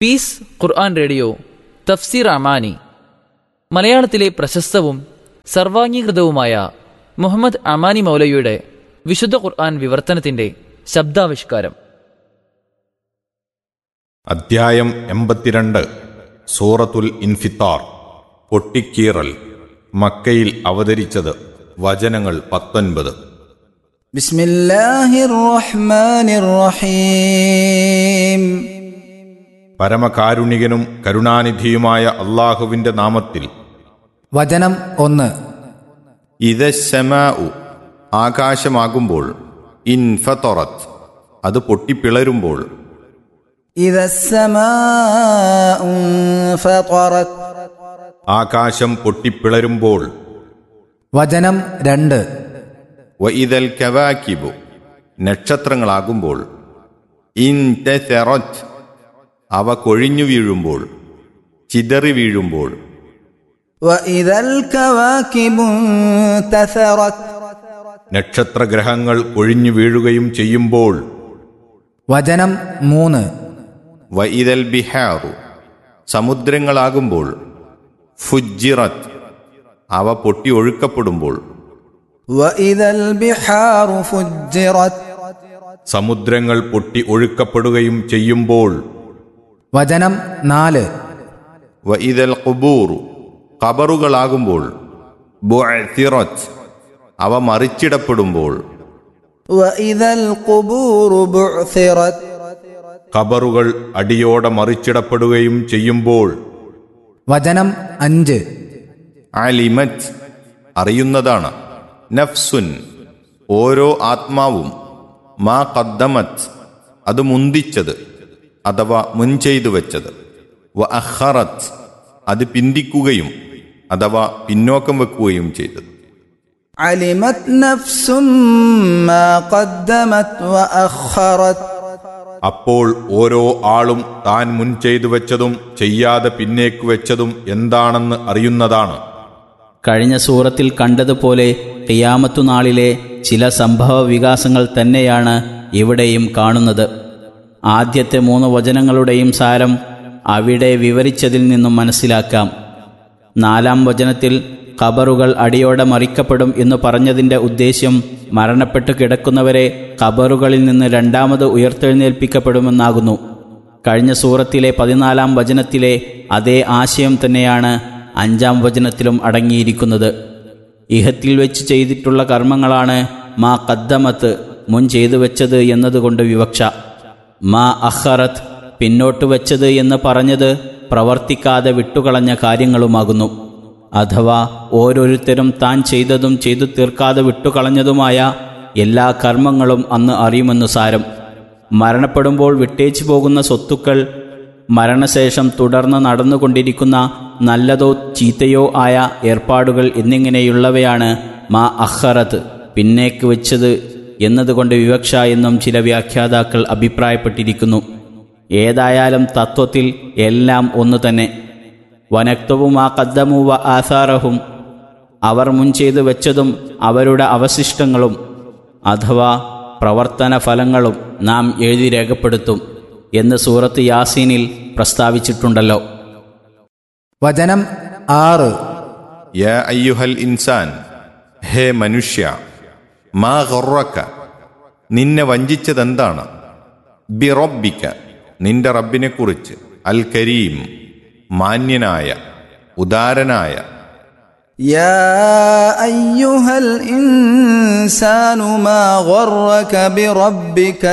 piece ഖുർആൻ radio തഫ്സീർ അമാനി മലയാളത്തിലെ പ്രശസ്തവും സർവാംഗീകൃതവുമായ മുഹമ്മദ് അമാനി മൗലയുടെ വിശുദ്ധ ഖുർആൻ വിവർത്തനത്തിന്റെ ശബ്ദാവിഷ്കാരം അദ്ധ്യായം എൺപത്തിരണ്ട് സൂറത്തുൽ ഇൻഫിത്താർ പൊട്ടിക്കീറൽ മക്കയിൽ അവതരിച്ചത് വചനങ്ങൾ പത്തൊൻപത് بسم الله الرحمن الرحيم പരമകാരുണികനും കരുണാനിധിയുമായ അള്ളാഹുവിന്റെ നാമത്തിൽ വചനം ഒന്ന് ഇതശമാഉ ആകാശമാകുമ്പോൾ ഇൻഫതൊറത്ത് അത് പൊട്ടിപ്പിളരുമ്പോൾ إذا السماء انفطرت ആകാശം പൊട്ടിപ്പിളരുമ്പോൾ വചനം രണ്ട് വഇദൽ കവാക്കിബു നക്ഷത്രങ്ങളാകുമ്പോൾ ഇൻതറത്ത് അവ കൊഴിഞ്ഞു വീഴുമ്പോൾ ചിതറി വീഴുമ്പോൾ وإذا الكواكب انتثرت നക്ഷത്രഗ്രഹങ്ങൾ കൊഴിഞ്ഞു വീഴുകയും ചെയ്യുമ്പോൾ വചനം മൂന്ന് വഇദൽ ബിഹാറു സമുദ്രങ്ങളാകുമ്പോൾ ഫുജിറത്ത് അവ പൊട്ടി ഒഴുക്കപ്പെടുമ്പോൾ وإذا البحار فجرت സമുദ്രങ്ങൾ പൊട്ടി ഒഴുക്കപ്പെടുകയും ചെയ്യുമ്പോൾ വചനം നാല് വഇദൽ ഖുബൂറു ഖബറുകളാകുമ്പോൾ ബുഅ്തിറത്ത് അവ മറിച്ചിടപ്പെടുമ്പോൾ وإذا القبور بعثرت ഖബറുകൾ അടിയോടെ മറിച്ചിടപ്പെടുകയും ചെയ്യുമ്പോൾ വചനം അഞ്ച് അലിമറ്റ് അറിയുന്നതാണ് നഫ്സുൻ ഓരോ ആത്മാവും മാ കദ്ദമത്ത് അത് മുന്തിച്ചത് അഥവാ മുൻ ചെയ്തു വെച്ചത് വ അഹറത്ത് അത് പിന്തിക്കുകയും അഥവാ പിന്നോക്കം വെക്കുകയും ചെയ്തത് علمت نفس ما قدمت وأخرت അപ്പോൾ ഓരോ ആളും താൻ മുൻ ചെയ്തു വെച്ചതും ചെയ്യാതെ പിന്നേക്ക് വെച്ചതും എന്താണെന്ന് അറിയുന്നതാണ് കഴിഞ്ഞ സൂറത്തിൽ കണ്ടതുപോലെ ഖിയാമത്തു നാളിലെ ചില സംഭവ വികാസങ്ങൾ തന്നെയാണ് ഇവിടെയും കാണുന്നത് ആദ്യത്തെ മൂന്ന് വചനങ്ങളുടെയും സാരം അവിടെ വിവരിച്ചതിൽ നിന്നും മനസ്സിലാക്കാം നാലാം വചനത്തിൽ ഖബറുകൾ അടിയോടെ മറിക്കപ്പെടും എന്ന് പറഞ്ഞതിൻ്റെ ഉദ്ദേശ്യം മരണപ്പെട്ടു കിടക്കുന്നവരെ ഖബറുകളിൽ നിന്ന് രണ്ടാമത് ഉയർത്തെഴുന്നേൽപ്പിക്കപ്പെടുമെന്നാകുന്നു കഴിഞ്ഞ സൂറത്തിലെ പതിനാലാം വചനത്തിലെ അതേ ആശയം തന്നെയാണ് അഞ്ചാം വചനത്തിലും അടങ്ങിയിരിക്കുന്നത് ഇഹത്തിൽ വെച്ച് ചെയ്തിട്ടുള്ള കർമ്മങ്ങളാണ് മാ കദ്ദമത്ത് മുൻ ചെയ്തു വെച്ചത് എന്നതുകൊണ്ട് വിവക്ഷ മാ അഹറത്ത് പിന്നോട്ട് വെച്ചത് എന്ന് പറഞ്ഞത് പ്രവർത്തിക്കാതെ വിട്ടുകളഞ്ഞ കാര്യങ്ങളുമാകുന്നു അഥവാ ഓരോരുത്തരും താൻ ചെയ്തതും ചെയ്തു തീർക്കാതെ വിട്ടുകളഞ്ഞതുമായ എല്ലാ കർമ്മങ്ങളും അന്ന് അറിയുമെന്നു സാരം മരണപ്പെടുമ്പോൾ വിട്ടേച്ചു പോകുന്ന സ്വത്തുക്കൾ മരണശേഷം തുടർന്ന് നടന്നുകൊണ്ടിരിക്കുന്ന നല്ലതോ ചീത്തയോ ആയ ഏർപ്പാടുകൾ എന്നിങ്ങനെയുള്ളവയാണ് മാ അഹറത്ത് പിന്നേക്ക് വെച്ചത് എന്നതുകൊണ്ട് വിവക്ഷ എന്നും ചില വ്യാഖ്യാതാക്കൾ അഭിപ്രായപ്പെട്ടിരിക്കുന്നു ഏതായാലും തത്വത്തിൽ എല്ലാം ഒന്നു തന്നെ വനക്തവും ആ കദ്ദമു വ ആസാറഹും അവർ മുൻ ചെയ്തു വെച്ചതും അവരുടെ അവശിഷ്ടങ്ങളും അഥവാ പ്രവർത്തന ഫലങ്ങളും നാം എഴുതി രേഖപ്പെടുത്തും എന്ന് സൂറത്ത് യാസീനിൽ പ്രസ്താവിച്ചിട്ടുണ്ടല്ലോ വചനം ആറ് യാ അയ്യുഹൽ ഇൻസാൻ ഹേ മനുഷ്യ മാ ഗൊറക്ക നിന്നെ വഞ്ചിച്ചതെന്താണ് ബിറബിക്ക നിന്റെ റബ്ബിനെക്കുറിച്ച് അൽ കരീം മാന്യനായ ഉദാരനായ يا أيها الإنسان ما غرك بربك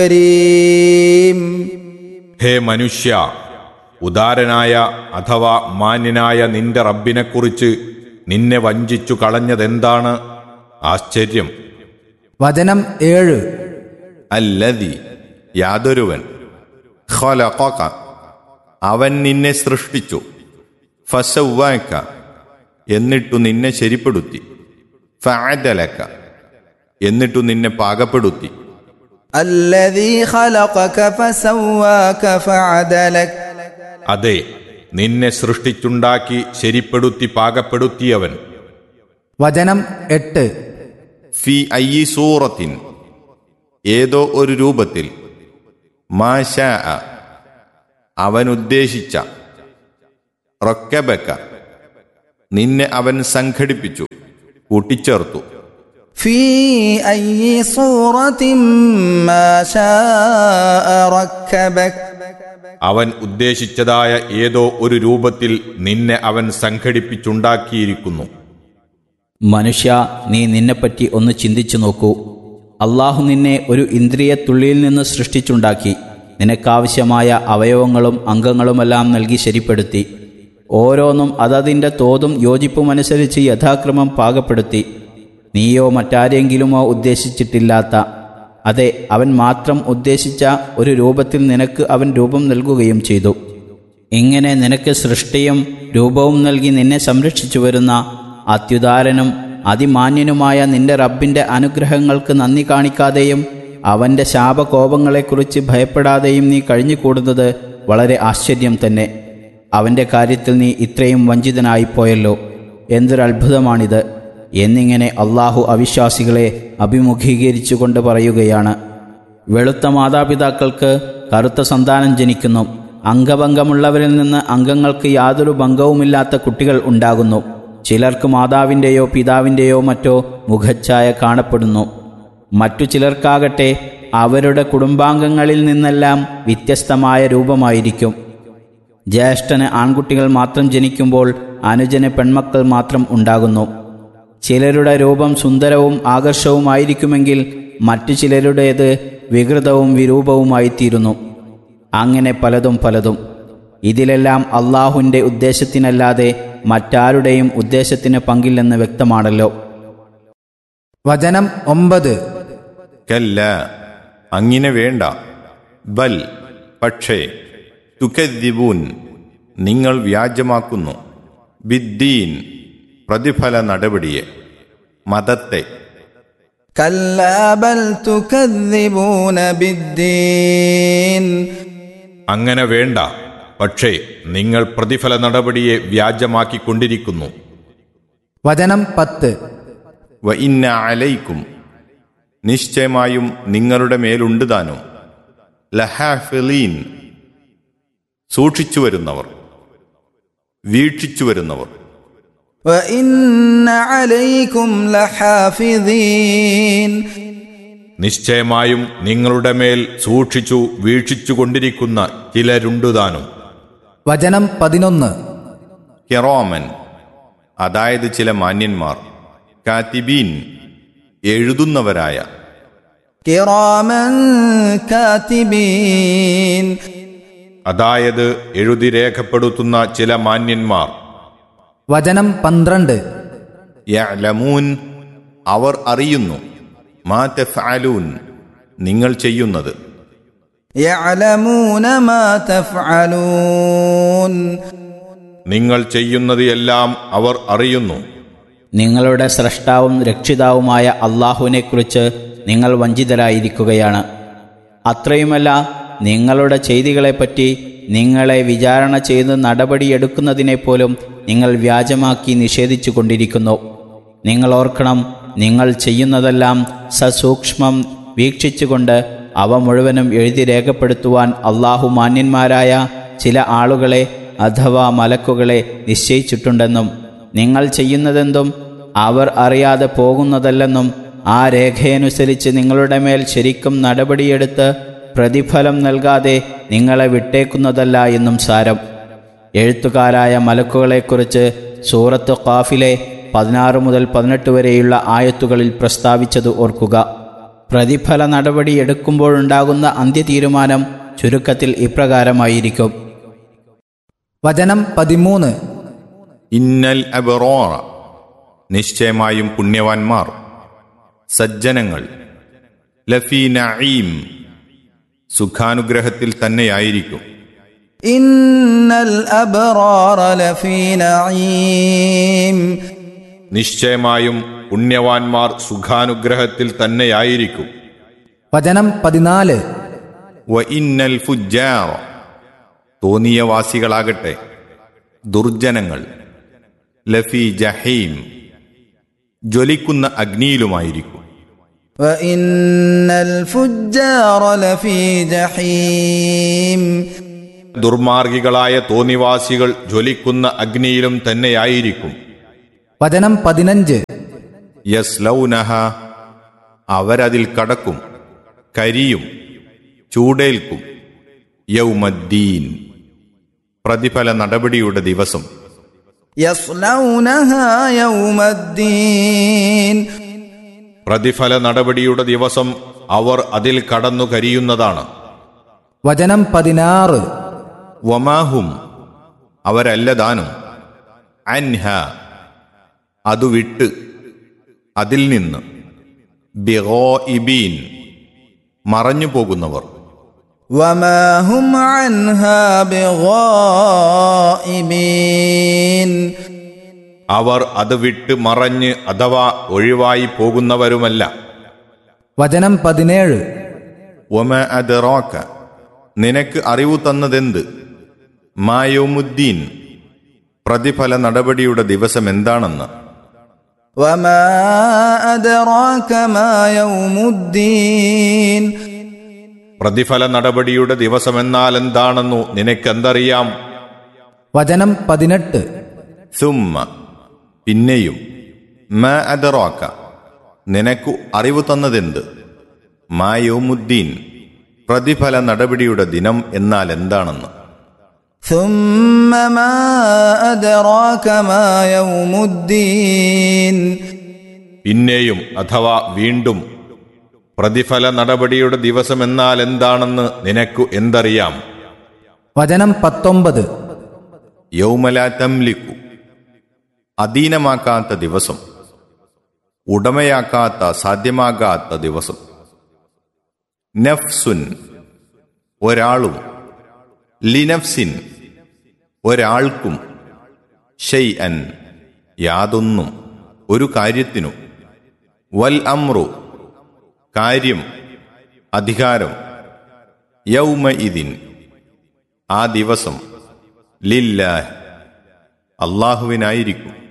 الكريم ഹേ മനുഷ്യ ഉദാരനായ അഥവാ മാന്യനായ നിന്റെ റബ്ബിനെക്കുറിച്ച് നിന്നെ വഞ്ചിച്ചു കളഞ്ഞതെന്താണ് ആശ്ചര്യം വചനം ഏഴ് അല്ലതി യാതൊരുവൻ ഖലഖക അവൻ നിന്നെ സൃഷ്ടിച്ചു ഫസവ്വാക്ക എന്നിട്ടു നിന്നെ ശരിപ്പെടുത്തി ഫഅദലക എന്നിട്ടു നിന്നെ പാകപ്പെടുത്തി الذي خلقك فسواك فعدلك അതെ നിന്നെ സൃഷ്ടിച്ചുണ്ടാക്കി ശരിപ്പെടുത്തി പാകപ്പെടുത്തിയവൻ വചനം എട്ട് ഫി അയ്യി സൂറത്തിൻ ഏതോ ഒരു രൂപത്തിൽ മാഷാ അവൻ ഉദ്ദേശിച്ച റൊക്കബക്ക നിന്നെ അവൻ സംഘടിപ്പിച്ചു കൂട്ടിച്ചേർത്തു في أي صورة ما شاء ركبك അവൻ ഉദ്ദേശിച്ചതായ ഏതോ ഒരു രൂപത്തിൽ നിന്നെ അവൻ സംഘടിപ്പിച്ചുണ്ടാക്കിയിരിക്കുന്നു മനുഷ്യ നീ നിന്നെപ്പറ്റി ഒന്ന് ചിന്തിച്ചു നോക്കൂ അള്ളാഹു നിന്നെ ഒരു ഇന്ദ്രിയത്തുള്ളിയിൽ നിന്ന് സൃഷ്ടിച്ചുണ്ടാക്കി നിനക്കാവശ്യമായ അവയവങ്ങളും അംഗങ്ങളുമെല്ലാം നൽകി ശരിപ്പെടുത്തി ഓരോന്നും അതതിൻ്റെ തോതും യോജിപ്പുമനുസരിച്ച് യഥാക്രമം പാകപ്പെടുത്തി നീയോ മറ്റാരെങ്കിലുമോ ഉദ്ദേശിച്ചിട്ടില്ലാത്ത അതെ അവൻ മാത്രം ഉദ്ദേശിച്ച ഒരു രൂപത്തിൽ നിനക്ക് അവൻ രൂപം നൽകുകയും ചെയ്തു ഇങ്ങനെ നിനക്ക് സൃഷ്ടിയും രൂപവും നൽകി നിന്നെ സംരക്ഷിച്ചു വരുന്ന അത്യുദാരനും അതിമാന്യനുമായ നിന്റെ റബ്ബിന്റെ അനുഗ്രഹങ്ങൾക്ക് നന്ദി കാണിക്കാതെയും അവന്റെ ശാപകോപങ്ങളെക്കുറിച്ച് ഭയപ്പെടാതെയും നീ കഴിഞ്ഞുകൂടുന്നത് വളരെ ആശ്ചര്യം തന്നെ അവന്റെ കാര്യത്തിൽ നീ ഇത്രയും വഞ്ചിതനായിപ്പോയല്ലോ എന്തൊരത്ഭുതമാണിത് എന്നിങ്ങനെ അള്ളാഹു അവിശ്വാസികളെ അഭിമുഖീകരിച്ചുകൊണ്ട് പറയുകയാണ് വെളുത്ത മാതാപിതാക്കൾക്ക് കറുത്ത സന്താനം ജനിക്കുന്നു അംഗഭംഗമുള്ളവരിൽ നിന്ന് അംഗങ്ങൾക്ക് യാതൊരു ഭംഗവുമില്ലാത്ത കുട്ടികൾ ഉണ്ടാകുന്നു ചിലർക്ക് മാതാവിൻ്റെയോ പിതാവിൻ്റെയോ മറ്റോ മുഖച്ഛായ കാണപ്പെടുന്നു മറ്റു ചിലർക്കാകട്ടെ അവരുടെ കുടുംബാംഗങ്ങളിൽ നിന്നെല്ലാം വ്യത്യസ്തമായ രൂപമായിരിക്കും ജ്യേഷ്ഠന് ആൺകുട്ടികൾ മാത്രം ജനിക്കുമ്പോൾ അനുജന് പെൺമക്കൾ മാത്രം ഉണ്ടാകുന്നു ചിലരുടെ രൂപം സുന്ദരവും ആകർഷവുമായിരിക്കുമെങ്കിൽ മറ്റു ചിലരുടേത് വികൃതവും വിരൂപവുമായിത്തീരുന്നു അങ്ങനെ പലതും പലതും ഇതിലെല്ലാം അള്ളാഹുവിൻ്റെ ഉദ്ദേശത്തിനല്ലാതെ മറ്റാരുടെയും ഉദ്ദേശത്തിന് പങ്കില്ലെന്ന് വ്യക്തമാണല്ലോ വചനം ഒമ്പത് കല്ല അങ്ങനെ വേണ്ട ബൽ പക്ഷേ തുക്കദ്ദിബൂൻ നിങ്ങൾ വ്യാജമാക്കുന്നു ബിദ്ദീൻ പ്രതിഫല നടപടിയെ മതത്തെ كلا بل تكذبون بالدين അങ്ങനെ വേണ്ട പക്ഷേ നിങ്ങൾ പ്രതിഫല നടപടിയെ വ്യാജമാക്കിക്കൊണ്ടിരിക്കുന്നു വചനം പത്ത് വ ഇന്ന അലൈക്കും നിശ്ചയമായും നിങ്ങളുടെ മേലുണ്ട് താനും ലഹാഫിലീൻ സൂക്ഷിച്ചു വരുന്നവർ വീക്ഷിച്ചു വരുന്നവർ وإن عليكم لحافظين നിശ്ചയമായും നിങ്ങളുടെ മേൽ സൂക്ഷിച്ചു വീക്ഷിച്ചുകൊണ്ടിരിക്കുന്ന ചിലരുണ്ടുതാനും വചനം പതിനൊന്ന് കെറോമൻ അതായത് ചില മാന്യന്മാർ കാത്തിബീൻ എഴുതുന്നവരായ كراما كاتبين അതായത് എഴുതി രേഖപ്പെടുത്തുന്ന ചില മാന്യന്മാർ വചനം പന്ത്രണ്ട് യഅലമൂൻ അവർ അറിയുന്നു മാ തഫ്അലൂൻ നിങ്ങൾ ചെയ്യുന്നത് يعلمون ما تفعلون നിങ്ങൾ ചെയ്യുന്നത് എല്ലാം അവർ അറിയുന്നു നിങ്ങളുടെ സ്രഷ്ടാവും രക്ഷിതാവുമായ അള്ളാഹുവിനെക്കുറിച്ച് നിങ്ങൾ വഞ്ചിതരായിരിക്കുകയാണ് അത്രയുമല്ല നിങ്ങളുടെ ചെയ്തികളെപ്പറ്റി നിങ്ങളെ വിചാരണ ചെയ്ത് നടപടിയെടുക്കുന്നതിനെ പോലും നിങ്ങൾ വ്യാജമാക്കി നിഷേധിച്ചു കൊണ്ടിരിക്കുന്നു നിങ്ങൾ ഓർക്കണം നിങ്ങൾ ചെയ്യുന്നതെല്ലാം സസൂക്ഷ്മം വീക്ഷിച്ചുകൊണ്ട് അവ മുഴുവനും എഴുതി രേഖപ്പെടുത്തുവാൻ അള്ളാഹു മാന്യന്മാരായ ചില ആളുകളെ അഥവാ മലക്കുകളെ നിശ്ചയിച്ചിട്ടുണ്ടെന്നും നിങ്ങൾ ചെയ്യുന്നതെന്തും അവർ അറിയാതെ പോകുന്നതല്ലെന്നും ആ രേഖയനുസരിച്ച് നിങ്ങളുടെ മേൽ ശരിക്കും നടപടിയെടുത്ത് പ്രതിഫലം നൽകാതെ നിങ്ങളെ വിട്ടേക്കുന്നതല്ല എന്നും സാരം എഴുത്തുകാരായ മലക്കുകളെക്കുറിച്ച് സൂറത്ത് ഖാഫിലെ പതിനാറ് മുതൽ പതിനെട്ട് വരെയുള്ള ആയത്തുകളിൽ പ്രസ്താവിച്ചത് ഓർക്കുക പ്രതിഫല നടപടി എടുക്കുമ്പോഴുണ്ടാകുന്ന അന്ത്യതീരുമാനം ചുരുക്കത്തിൽ ഇപ്രകാരമായിരിക്കും വചനം പതിമൂന്ന് ഇന്നൽ അബറോറ നിശ്ചയമായും പുണ്യവാന്മാർ സജ്ജനങ്ങൾ ലഫീ നഈം സുഖാനുഗ്രഹത്തിൽ തന്നെയായിരിക്കും إن الأبرار لفي نعيم നിശ്ചയമായും പുണ്യവാന്മാർ സുഖാനുഗ്രഹത്തിൽ തന്നെയായിരിക്കും വചനം പതിനാല് വ ഇന്നൽ ഫുജാറ തോന്നിയവാസികളാകട്ടെ ദുർജനങ്ങൾ ലഫി ജഹീം ജ്വലിക്കുന്ന അഗ്നിയിലുമായിരിക്കും وإن الفجار لفي جحيم ദുർമാർഗികളായ തോന്നിവാസികൾ ജ്വലിക്കുന്ന അഗ്നിയിലും തന്നെയായിരിക്കും വചനം പതിനഞ്ച് യസ്ലൗനഹ അവരതിൽ കടക്കും കരിയും ചൂടേൽക്കും യൗമദ്ദീൻ പ്രതിഫല നടപടിയുടെ ദിവസം يصلونها يوم الدين പ്രതിഫല നടപടിയുടെ ദിവസം അവർ അതിൽ കടന്നു കരിയുന്നതാണ് വചനം പതിനാറ് വമാഹും അവരല്ലതാനും അൻഹ അതു വിട്ട് അതിൽ നിന്ന് ബിഗോ ഇബീൻ മറഞ്ഞു പോകുന്നവർ وما هم عنها بغائبين അവർ അത് വിട്ട് മറഞ്ഞ് അഥവാ ഒഴിവായി പോകുന്നവരുമല്ല വചനം പതിനേഴ് ഒമ അദറോക്ക നിനക്ക് അറിവു തന്നതെന്ത് മായോമുദ്ദീൻ പ്രതിഫല നടപടിയുടെ ദിവസം എന്താണെന്ന് وما أدراك ما يوم الدين പ്രതിഫല നടപടിയുടെ ദിവസമെന്നാൽ എന്താണെന്നു നിനക്കെന്തറിയാം വചനം പതിനെട്ട് സുമ്മ പിന്നെയും മ അദറോക്ക നിനക്കു അറിവു തന്നതെന്ത് മായോമുദ്ദീൻ പ്രതിഫല നടപടിയുടെ ദിനം എന്നാൽ എന്താണെന്ന് ثم ما أدراك ما يوم الدين പിന്നെയും അഥവാ വീണ്ടും പ്രതിഫല നടപടിയുടെ ദിവസമെന്നാൽ എന്താണെന്ന് നിനക്കു എന്തറിയാം വചനം പത്തൊമ്പത് യൗമല തംലിക്കു അധീനമാക്കാത്ത ദിവസം ഉടമയാക്കാത്ത സാധ്യമാകാത്ത ദിവസം നഫ്സുൻ ഒരാളും ലിനഫ്സിൻ ഒരാൾക്കും ഷെയ് അൻ യാതൊന്നും ഒരു കാര്യത്തിനും വൽ അമ്രു കാര്യം അധികാരം യൗമ ഇതിൻ ആ ദിവസം ലില്ലാഹ് അള്ളാഹുവിനായിരിക്കും